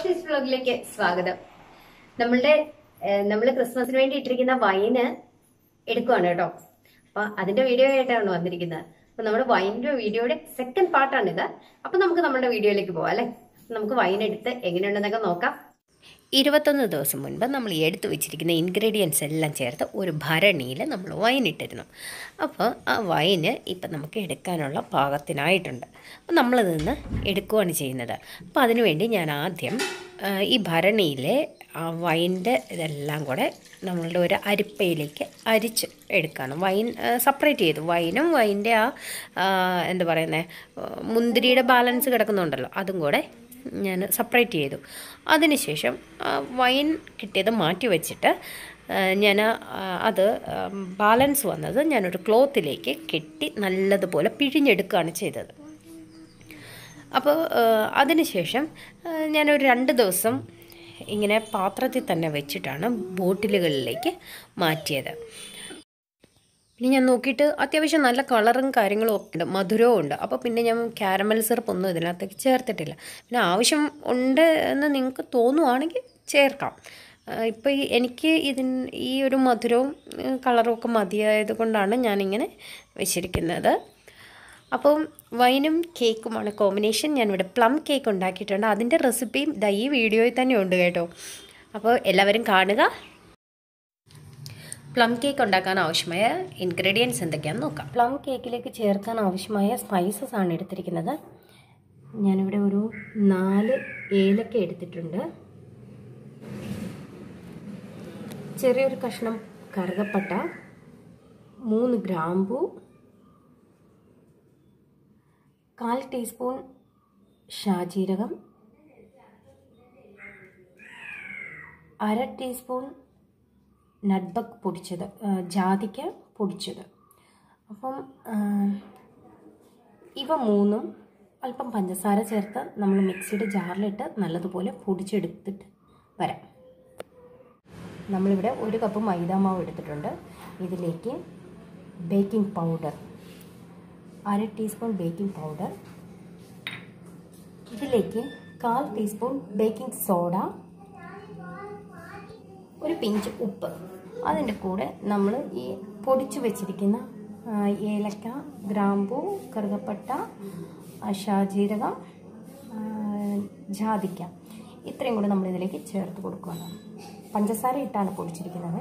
റോഷനീസ് വ്ലോഗിലേക്ക് സ്വാഗതം നമ്മളുടെ നമ്മൾ ക്രിസ്മസിന് വേണ്ടി ഇട്ടിരിക്കുന്ന വൈന് എടുക്കുവാണ് കേട്ടോ അപ്പൊ അതിന്റെ വീഡിയോ ആയിട്ടാണ് വന്നിരിക്കുന്നത് അപ്പൊ നമ്മുടെ വൈനിന്റെ വീഡിയോയുടെ സെക്കൻഡ് പാർട്ടാണിത് അപ്പൊ നമുക്ക് നമ്മുടെ വീഡിയോയിലേക്ക് പോവാം അല്ലെ നമുക്ക് വൈൻ എടുത്ത് എങ്ങനെയുണ്ടെന്നൊക്കെ നോക്കാം ഇരുപത്തൊന്ന് ദിവസം മുൻപ് നമ്മൾ ഈ എടുത്തു വെച്ചിരിക്കുന്ന ഇൻഗ്രീഡിയൻസ് എല്ലാം ചേർത്ത് ഒരു ഭരണിയിൽ നമ്മൾ വൈൻ ഇട്ടിരുന്നു അപ്പോൾ ആ വൈന് ഇപ്പം നമുക്ക് എടുക്കാനുള്ള പാകത്തിനായിട്ടുണ്ട് അപ്പോൾ നമ്മളിൽ നിന്ന് എടുക്കുകയാണ് ചെയ്യുന്നത് അപ്പോൾ അതിനുവേണ്ടി ഞാൻ ആദ്യം ആ, ഈ ഭരണിയിലെ ആ വൈൻ്റെ ഇതെല്ലാം കൂടെ നമ്മളുടെ ഒരു അരിപ്പയിലേക്ക് അരിച്ച് എടുക്കണം വൈൻ സെപ്പറേറ്റ് ചെയ്തു വൈനും വൈൻ്റെ ആ ആ, എന്താ പറയുന്നത് മുന്തിരിയുടെ ബാലൻസ് കിടക്കുന്നുണ്ടല്ലോ അതും കൂടെ ഞാൻ സെപ്പറേറ്റ് ചെയ്തു അതിനുശേഷം ആ, വൈൻ കിട്ടിയത് മാറ്റി വെച്ചിട്ട് ഞാൻ അത് ബാലൻസ് വന്നത് ഞാനൊരു ക്ലോത്തിലേക്ക് കെട്ടി നല്ലതുപോലെ പിഴിഞ്ഞെടുക്കുകയാണ് ചെയ്തത് അപ്പോൾ അതിനുശേഷം ആ, ഞാനൊരു രണ്ട് ദിവസം ഇങ്ങനെ പാത്രത്തിൽ തന്നെ വെച്ചിട്ടാണ് ബോട്ടിലുകളിലേക്ക് മാറ്റിയത് പിന്നെ ഞാൻ നോക്കിയിട്ട് അത്യാവശ്യം നല്ല കളറും കാര്യങ്ങളും ഒക്കെ ഉണ്ട് മധുരവും ഉണ്ട് അപ്പോൾ പിന്നെ ഞാൻ കാരമൽ സിറപ്പ് ഒന്നും ഇതിനകത്തേക്ക് ചേർത്തിട്ടില്ല പിന്നെ ആവശ്യം ഉണ്ട് എന്ന് നിങ്ങൾക്ക് തോന്നുവാണെങ്കിൽ ചേർക്കാം ഇപ്പോൾ എനിക്ക് ഇതിന് ഈ ഒരു മധുരവും ഉം, കളറും ഒക്കെ മതിയായത് കൊണ്ടാണ് ഞാനിങ്ങനെ വെച്ചിരിക്കുന്നത് അപ്പം വൈനും കേക്കുമാണ് കോമ്പിനേഷൻ ഞാനിവിടെ പ്ലം കേക്ക് ഉണ്ടാക്കിയിട്ടുണ്ട് അതിൻ്റെ റെസിപ്പിയും ദാ ഈ വീഡിയോയിൽ തന്നെ ഉണ്ട് കേട്ടോ അപ്പോൾ എല്ലാവരും കാണുക പ്ലം കേക്ക് ഉണ്ടാക്കാൻ ആവശ്യമായ ഇൻഗ്രീഡിയൻസ് എന്തൊക്കെയാണെന്ന് നോക്കാം പ്ലം കേക്കിലേക്ക് ചേർക്കാൻ ആവശ്യമായ സ്പൈസസ് ആണ് എടുത്തിരിക്കുന്നത് ഞാനിവിടെ ഒരു നാല് ഏലക്ക എടുത്തിട്ടുണ്ട് ചെറിയൊരു കഷ്ണം കറുകപ്പട്ട മൂന്ന് ഗ്രാമ്പു കാൽ ടീസ്പൂൺ ഷാജീരകം അര ടീസ്പൂൺ നട്ബക്ക് പൊടിച്ചത് ആ, ജാതിക്ക പൊടിച്ചത് അപ്പം ആ, ഇവ മൂന്നും അല്പം പഞ്ചസാര ചേർത്ത് നമ്മൾ മിക്സിയുടെ ജാറിലിട്ട് നല്ലതുപോലെ പൊടിച്ചെടുത്തിട്ട് വരാം നമ്മളിവിടെ ഒരു കപ്പ് മൈദാമാവ് എടുത്തിട്ടുണ്ട് ഇതിലേക്ക് ബേക്കിംഗ് പൗഡർ അര ടീസ്പൂൺ ബേക്കിംഗ് പൗഡർ ഇതിലേക്ക് കാൽ ടീസ്പൂൺ ബേക്കിംഗ് സോഡ ഒരു പിഞ്ച് ഉപ്പ് അതിൻ്റെ കൂടെ നമ്മൾ ഈ പൊടിച്ചു വെച്ചിരിക്കുന്ന ആ, ഏലക്ക ഗ്രാമ്പൂ കറുകപ്പട്ട ആ, ഷാജീരകം ആ, ജാതിക്ക ഇത്രയും കൂടെ നമ്മൾ ഇതിലേക്ക് ചേർത്ത് കൊടുക്കുകയാണ് പഞ്ചസാര ഇട്ടാണ് പൊടിച്ചിരിക്കുന്നത്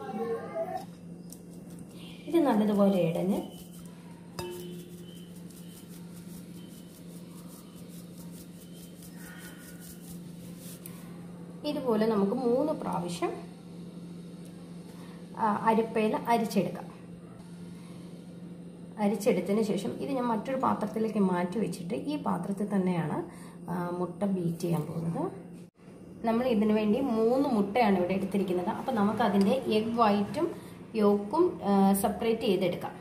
ഇത് നല്ലതുപോലെ ഇടഞ്ഞ് ഇതുപോലെ നമുക്ക് മൂന്ന് പ്രാവശ്യം അരിപ്പയിൽ അരിച്ചെടുക്കാം അരിച്ചെടുത്തതിന് ശേഷം ഇത് ഞാൻ മറ്റൊരു പാത്രത്തിലേക്ക് മാറ്റി വെച്ചിട്ട് ഈ പാത്രത്തിൽ തന്നെയാണ് ആ, മുട്ട ബീറ്റ് ചെയ്യാൻ പോകുന്നത് നമ്മൾ ഇതിനു വേണ്ടി മൂന്ന് മുട്ടയാണ് ഇവിടെ എടുത്തിരിക്കുന്നത് അപ്പം നമുക്ക് അതിൻ്റെ എഗ് വൈറ്റും യോക്കും സെപ്പറേറ്റ് ചെയ്തെടുക്കാം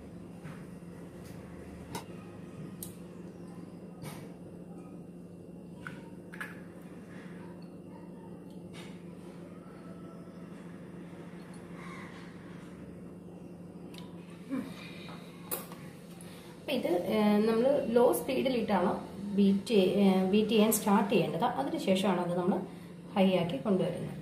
അപ്പം ഇത് നമ്മൾ ലോ സ്പീഡിലിട്ടാണ് ബീറ്റ് ബീറ്റ് ചെയ്യാൻ സ്റ്റാർട്ട് ചെയ്യേണ്ടത് അതിനുശേഷമാണ് അത് നമ്മൾ ഹൈ ആക്കി കൊണ്ടുവരുന്നത്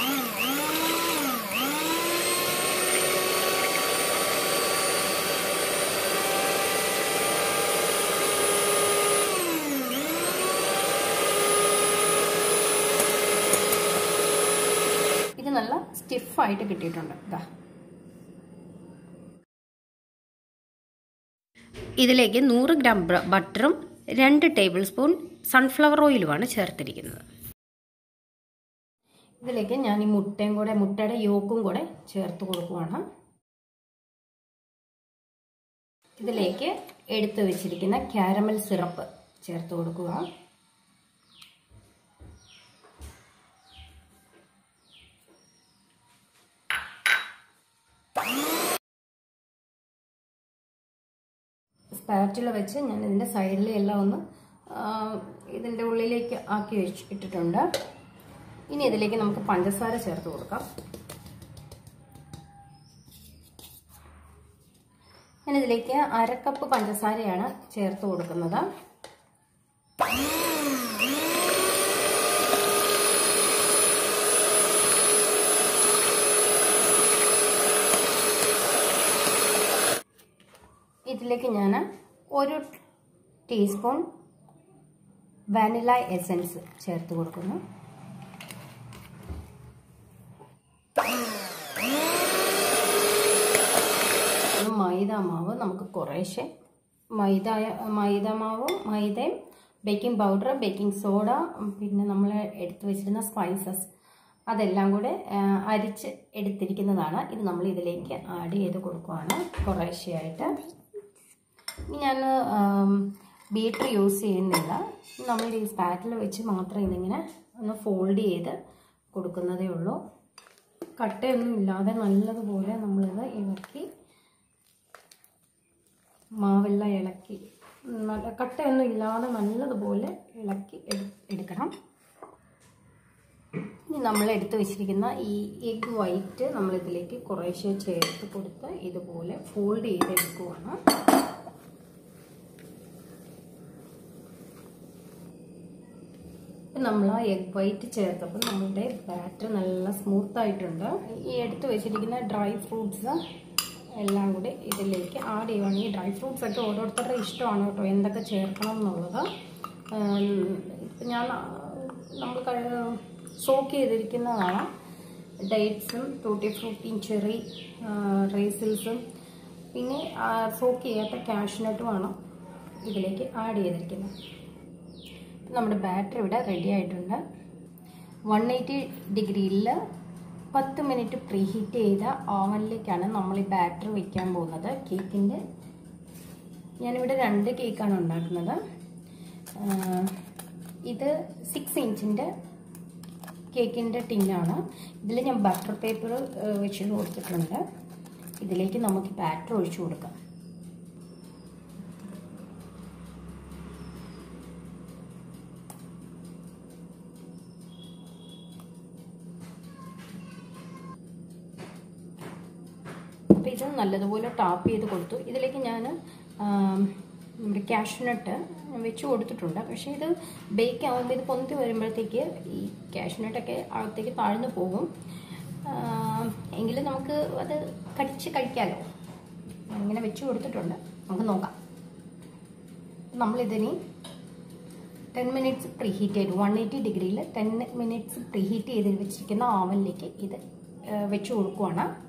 ഇത് നല്ല സ്റ്റിഫായിട്ട് കിട്ടിയിട്ടുണ്ട് ഇതാ ഇതിലേക്ക് നൂറ് ഗ്രാം ബ്ര- ബട്ടറും രണ്ട് ടേബിൾ സ്പൂൺ സൺഫ്ലവർ ഓയിലുമാണ് ചേർത്തിരിക്കുന്നത് ഇതിലേക്ക് ഞാൻ ഈ മുട്ടയും കൂടെ മുട്ടയുടെ യോക്കും കൂടെ ചേർത്ത് കൊടുക്കുവാണ് ഇതിലേക്ക് എടുത്തു വെച്ചിരിക്കുന്ന കാരമൽ സിറപ്പ് ചേർത്ത് കൊടുക്കുക സ്പാറ്റില വെച്ച് ഞാൻ ഇതിൻ്റെ സൈഡിലെ എല്ലാം ഒന്ന് ആ, ഇതിൻ്റെ ഉള്ളിലേക്ക് ആക്കി വെച്ച് ഇട്ടിട്ടുണ്ട് ഇനി ഇതിലേക്ക് നമുക്ക് പഞ്ചസാര ചേർത്ത് കൊടുക്കാം ഞാൻ ഇതിലേക്ക് അരക്കപ്പ് പഞ്ചസാരയാണ് ചേർത്ത് കൊടുക്കുന്നത് ഇതിലേക്ക് ഞാൻ ഒരു ടീസ്പൂൺ വാനില എസൻസ് ചേർത്ത് കൊടുക്കുന്നു മൈദ മാവ് നമുക്ക് കുറേശ്ശെ മൈദ മൈദ മാവും മൈദയും ബേക്കിംഗ് പൗഡർ ബേക്കിംഗ് സോഡ പിന്നെ നമ്മൾ എടുത്തു വെച്ചിരുന്ന സ്പൈസസ് അതെല്ലാം കൂടെ അരിച്ച് എടുത്തിരിക്കുന്നതാണ് ഇത് നമ്മൾ ഇതിലേക്ക് ആഡ് ചെയ്ത് കൊടുക്കുവാണ് കുറേശ്ശെയായിട്ട് ഇനി ഞാൻ ബീറ്റർ യൂസ് ചെയ്യുന്നില്ല നമ്മൾ ഈ സ്പാറ്റിൽ വെച്ച് മാത്രം ഇതിങ്ങനെ ഒന്ന് ഫോൾഡ് ചെയ്ത് കൊടുക്കുന്നതേ ഉള്ളൂ കട്ടയൊന്നും ഇല്ലാതെ നല്ലതുപോലെ നമ്മളിത് ഇളക്കി മാവെല്ലാം ഇളക്കി നല്ല കട്ടയൊന്നും ഇല്ലാതെ നല്ലതുപോലെ ഇളക്കി എടുക്കണം ഇനി നമ്മൾ എടുത്തു വെച്ചിരിക്കുന്ന ഈ എഗ് വൈറ്റ് നമ്മളിതിലേക്ക് കുറേശ്ശെ ചേർത്ത് കൊടുത്ത് ഇതുപോലെ ഫോൾഡ് ചെയ്തെടുക്കുവാണ് നമ്മൾ ആ എഗ് വൈറ്റ് ചേർത്തപ്പോൾ നമ്മളുടെ ബാറ്റർ നല്ല സ്മൂത്ത് ആയിട്ടുണ്ട് ഈ എടുത്തു വെച്ചിരിക്കുന്ന ഡ്രൈ ഫ്രൂട്ട്സ് എല്ലാം കൂടി ഇതിലേക്ക് ആഡ് ചെയ്യുവാണ് ഈ ഡ്രൈ ഫ്രൂട്ട്സ് ഒക്കെ ഓരോരുത്തരുടെ ഇഷ്ടമാണ് കേട്ടോ എന്തൊക്കെ ചേർക്കണം എന്നുള്ളത് ഞാൻ നമ്മൾ സോക്ക് ചെയ്തിരിക്കുന്നതാണ് ഡേറ്റ്സും ടൂട്ടി ഫ്രൂട്ടിയും ചെറി റേസിൽസും പിന്നെ സോക്ക് ചെയ്യാത്ത കാഷ്നട്ടുമാണ് ഇതിലേക്ക് ആഡ് ചെയ്തിരിക്കുന്നത് നമ്മുടെ ബാറ്റർ ഇവിടെ റെഡി ആയിട്ടുണ്ട് വൺ എയ്റ്റി ഡിഗ്രിയിൽ പത്ത് മിനിറ്റ് പ്രീ ഹീറ്റ് ചെയ്ത ഓവനിലേക്കാണ് നമ്മൾ ഈ ബാറ്റർ വെക്കാൻ പോകുന്നത് കേക്കിൻ്റെ ഞാനിവിടെ രണ്ട് കേക്കാണ് ഉണ്ടാക്കുന്നത് ഇത് സിക്സ് ഇഞ്ചിൻ്റെ കേക്കിൻ്റെ ടിന്നാണ് ഇതിൽ ഞാൻ ബട്ടർ പേപ്പർ വെച്ച് കൊടുത്തിട്ടുണ്ട് ഇതിലേക്ക് നമുക്ക് ബാറ്റർ ഒഴിച്ചു കൊടുക്കാം അപ്പോൾ ഇത് നല്ലതുപോലെ ടാപ്പ് ചെയ്ത് കൊടുത്തു ഇതിലേക്ക് ഞാൻ നമ്മുടെ കാഷ്നട്ട് വെച്ച് കൊടുത്തിട്ടുണ്ട് പക്ഷേ ഇത് ബേക്ക് ആകുമ്പോൾ ഇത് പൊന്തി വരുമ്പോഴത്തേക്ക് ഈ കാഷ്നട്ടൊക്കെ അകത്തേക്ക് താഴ്ന്നു പോകും എങ്കിലും നമുക്ക് അത് കടിച്ച് കഴിക്കാമല്ലോ ഇങ്ങനെ വെച്ച് കൊടുത്തിട്ടുണ്ട് നമുക്ക് നോക്കാം നമ്മളിതിനി ടെൻ മിനിറ്റ്സ് പ്രീ ഹീറ്റ് ചെയ്തു വൺ എയ്റ്റി ഡിഗ്രിയിൽ ടെൻ മിനിറ്റ്സ് പ്രീ ഹീറ്റ് ചെയ്ത് വെച്ചിരിക്കുന്ന ഓവനിലേക്ക് ഇത് വെച്ച് കൊടുക്കുവാണ്